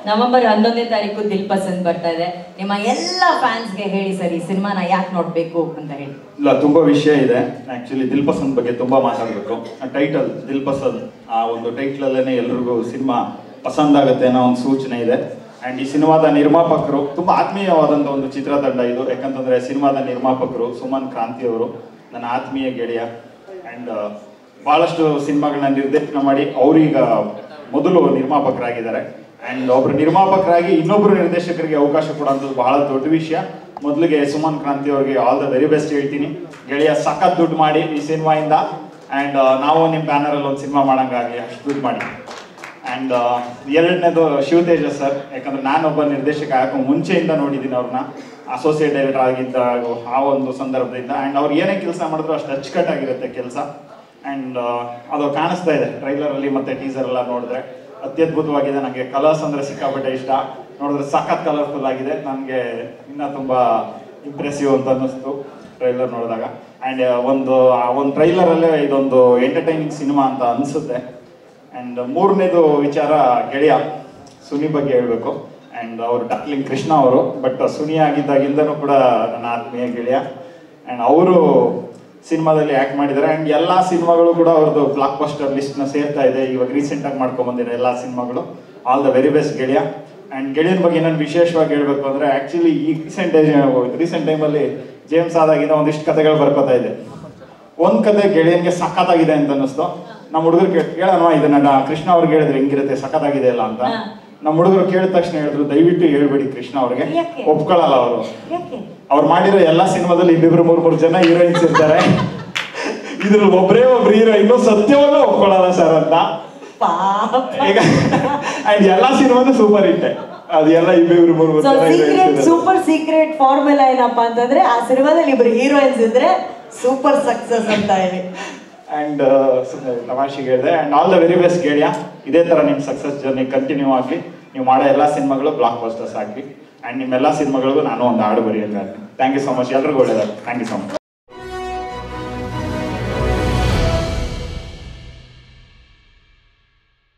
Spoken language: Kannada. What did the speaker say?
ನವೆಂಬರ್ ಹನ್ನೊಂದನೇ ತಾರೀಕು ದಿಲ್ ಪಸಂದ್ ಬರ್ತಾ ಇದೆ ನಿಮ್ಮ ಎಲ್ಲ ಫ್ಯಾನ್ಸ್ಗೆ ಹೇಳಿ ಸರ್ ಈ ಸಿನಿಮಾನ ಯಾಕೆ ನೋಡ್ಬೇಕು ಅಂತ ಹೇಳಿ ಇಲ್ಲ ತುಂಬಾ ವಿಷಯ ಇದೆ ಆಕ್ಚುಲಿ ದಿಲ್ ಪಸಂದ್ ಬಗ್ಗೆ ತುಂಬಾ ಮಾತಾಡಬೇಕು ಟೈಟಲ್ ದಿಲ್ ಪಸಂದ್ ಆ ಒಂದು ಟೈಟಲ್ ಅಲ್ಲೇನೆ ಎಲ್ರಿಗೂ ಸಿನಿಮಾ ಪಸಂದ್ ಆಗುತ್ತೆ ಅನ್ನೋ ಒಂದು ಸೂಚನೆ ಇದೆ ಅಂಡ್ ಈ ಸಿನಿಮಾದ ನಿರ್ಮಾಪಕರು ತುಂಬಾ ಆತ್ಮೀಯವಾದಂತ ಒಂದು ಚಿತ್ರತಂಡ ಇದು ಯಾಕಂತಂದ್ರೆ ಸಿನಿಮಾದ ನಿರ್ಮಾಪಕರು ಸುಮನ್ ಕ್ರಾಂತಿ ಅವರು ನನ್ನ ಆತ್ಮೀಯ ಗೆಳೆಯ ಅಂಡ್ ಬಹಳಷ್ಟು ಸಿನಿಮಾಗಳನ್ನ ನಿರ್ದೇಶನ ಮಾಡಿ ಅವರೀಗ ಮೊದಲು ನಿರ್ಮಾಪಕರಾಗಿದ್ದಾರೆ ಅಂಡ್ ಒಬ್ರು ನಿರ್ಮಾಪಕರಾಗಿ ಇನ್ನೊಬ್ರು ನಿರ್ದೇಶಕರಿಗೆ ಅವಕಾಶ ಕೊಡುವಂಥದ್ದು ಬಹಳ ದೊಡ್ಡ ವಿಷಯ ಮೊದಲಿಗೆ ಸುಮನ್ ಕ್ರಾಂತಿ ಅವರಿಗೆ ಆಲ್ ದ ವೆರಿ ಬೆಸ್ಟ್ ಹೇಳ್ತೀನಿ ಗೆಳೆಯ ಸಖತ್ ದುಡ್ಡು ಮಾಡಿ ಈ ಸಿನಿಮಾಯಿಂದ ಅಂಡ್ ನಾವು ನಿಮ್ಮ ಬ್ಯಾನರಲ್ಲಿ ಒಂದು ಸಿನಿಮಾ ಮಾಡಂಗಾಗಲಿ ಅಷ್ಟು ದುಡ್ಡು ಮಾಡಿ ಅಂಡ್ ಎರಡನೇದು ಶಿವತೇಜ ಸರ್ ಯಾಕಂದ್ರೆ ನಾನೊಬ್ಬ ನಿರ್ದೇಶಕ ಯಾಕೋ ಮುಂಚೆಯಿಂದ ನೋಡಿದ್ದೀನಿ ಅವ್ರನ್ನ ಅಸೋಸಿಯೇಟ್ ಡೈರೆಕ್ಟರ್ ಆಗಿದ್ದ ಆ ಒಂದು ಸಂದರ್ಭದಿಂದ ಅಂಡ್ ಅವ್ರು ಏನೇ ಕೆಲಸ ಮಾಡಿದ್ರು ಅಷ್ಟು ಅಚ್ಚುಕಟ್ಟಾಗಿರುತ್ತೆ ಕೆಲಸ ಅಂಡ್ ಅದು ಕಾಣಿಸ್ತಾ ಇದೆ ಟ್ರೈಲರ್ ಅಲ್ಲಿ ಮತ್ತೆ ಟೀಸರ್ ಎಲ್ಲ ನೋಡಿದ್ರೆ ಅತ್ಯದ್ಭುತವಾಗಿದೆ ನನಗೆ ಕಲರ್ಸ್ ಅಂದ್ರೆ ಸಿಕ್ಕಾಪಟ್ಟೆ ಇಷ್ಟ ನೋಡಿದ್ರೆ ಸಖತ್ ಕಲರ್ಫುಲ್ ಆಗಿದೆ ನನಗೆ ಇನ್ನ ತುಂಬಾ ಇಂಪ್ರೆಸಿವ್ ಅಂತ ಅನ್ನಿಸ್ತು ಟ್ರೈಲರ್ ನೋಡಿದಾಗ ಅಂಡ್ ಒಂದು ಆ ಒಂದು ಟ್ರೈಲರ್ ಅಲ್ಲೇ ಇದೊಂದು ಎಂಟರ್ಟೈನಿಂಗ್ ಸಿನಿಮಾ ಅಂತ ಅನಿಸುತ್ತೆ ಅಂಡ್ ಮೂರನೇದು ವಿಚಾರ ಗೆಳೆಯ ಸುನಿ ಬಗ್ಗೆ ಹೇಳ್ಬೇಕು ಅಂಡ್ ಅವರು ಡಾಕ್ಲಿಂಗ್ ಕೃಷ್ಣ ಅವರು ಬಟ್ ಸುನಿ ಆಗಿದ್ದಾಗಿಂದನೂ ಕೂಡ ನನ್ನ ಆತ್ಮೀಯ ಗೆಳೆಯ ಅಂಡ್ ಅವರು ಸಿನಿಮಾದಲ್ಲಿ ಆಕ್ಟ್ ಮಾಡಿದ್ದಾರೆ ಅಂಡ್ ಎಲ್ಲಾ ಸಿನಿಮಾಗಳು ಕೂಡ ಅವ್ರದ್ದು ಬ್ಲಾಕ್ ಬಸ್ಟರ್ ಲಿಸ್ಟ್ ನ ಸೇರ್ತಾ ಇದೆ ಇವಾಗ ರೀಸೆಂಟ್ ಆಗಿ ಮಾಡ್ಕೊಂಡ್ ಬಂದಿರೋ ಎಲ್ಲಾ ಸಿನಿಮಾಗಳು ಆಲ್ ದ ವೆರಿ ಬೆಸ್ಟ್ ಗೆಳೆಯ ಅಂಡ್ ಗೆಳೆಯನ ಬಗ್ಗೆ ನಾನು ವಿಶೇಷವಾಗಿ ಹೇಳ್ಬೇಕು ಅಂದ್ರೆ ಆಕ್ಚುಲಿ ಈ ರೀಸೆಂಟ್ ರೀಸೆಂಟ್ ಟೈಮಲ್ಲಿ ಜೇಮ್ಸ್ ಆದಾಗಿಂದ ಒಂದಿಷ್ಟು ಕಥೆಗಳು ಬರ್ಕೋತಾ ಇದೆ ಒಂದ್ ಕತೆ ಗೆಳೆಯನ್ಗೆ ಸಖತ್ತಾಗಿದೆ ಅಂತ ಅನ್ನಿಸ್ತು ನಮ್ಮ ಹುಡುಗರು ಕೇಳೋಣ ಇದನ್ನ ನಾ- ಕೃಷ್ಣ ಅವ್ರಿಗೆ ಹೇಳಿದ್ರೆ ಹೆಂಗಿರುತ್ತೆ ಸಖತ್ತಾಗಿದೆ ಅಲ್ಲ ಅಂತ ಹಾ. ನಮ್ಮ ಹುಡುಗರು ಕೇಳಿದ ತಕ್ಷಣ ಹೇಳಿದ್ರು ದಯವಿಟ್ಟು ಹೇಳ್ಬೇಡಿ ಕೃಷ್ಣ ಅವ್ರಿಗೆ ಯಾಕೆ? ಒಪ್ಕೊಳ್ಳಲ್ಲ ಅವರು ಯಾಕೆ ಅವ್ರು ಮಾಡಿರೋ ಎಲ್ಲಾ ಸಿನಿಮಾದಲ್ಲಿ ಇಬ್ಬಿಬ್ರು ಮೂರ್ ಮೂರು ಜನ ಹೀರೋಯಿನ್ಸ್ ಇರ್ತಾರೆ ಇದ್ರಲ್ಲಿ ಒಬ್ಬರೇ ಒಬ್ರು ಹೀರೋಯಿನ್ ಸತ್ಯವಾಗ್ಲೂ ಒಪ್ಕೊಳ್ಳಲ್ಲ ಸರ್ ಅಂತ ಪಾಪ ಈಗ ಅಂಡ್ ಎಲ್ಲಾ ಸಿನಿಮಾನು ಸೂಪರ್ ಹಿಟ್ ಅದು ಎಲ್ಲ ಇಬ್ಬಿಬ್ರು ಮೂರ್ ಮೂರು ಸೊ ಜನ ಸೀಕ್ರೆಟ್ heroines ಇದ್ದಾರೆ. ಸೂಪರ್ ಸೀಕ್ರೆಟ್ ಫಾರ್ಮುಲಾ ಏನಪ್ಪಾ ಅಂತಂದ್ರೆ ಆ ಸಿನಿಮಾದಲ್ಲಿ ಇಬ್ರು ಹೀರೋಯಿನ್ಸ್ ಇದ್ರೆ ಸೂಪರ್ ಸಕ್ಸಸ್ ಅಂತ ಹೇಳಿ ಅಂಡ್ ತಮಾಷೆಗೆ ಹೇಳಿದೆ and all the very best ಗೆಳೆಯ ಇದೇ ತರ ನಿಮ್ ಸಕ್ಸಸ್ ಜರ್ನಿ ಕಂಟಿನ್ಯೂ ಆಗಲಿ ನೀವು ಮಾಡೋ ಎಲ್ಲಾ ಸಿನಿಮಾಗಳು ಬ್ಲಾಕ್ ಬಸ್ಟರ್ಸ್ ಆಗಲಿ ಅಂಡ್ ನಿಮ್ಮೆಲ್ಲ ಸಿನಿಮಾಗಳಿಗೂ ನಾನು ಒಂದು ಹಾಡು ಬರೆಯೋಕ್ಕಾಗಲಿ ಥ್ಯಾಂಕ್ ಯು ಸೊ ಮಚ್ ಎಲ್ರಿಗೂ ಒಳ್ಳೇದಾಗಲಿ ಥ್ಯಾಂಕ್ ಯು ಸೊ ಮಚ್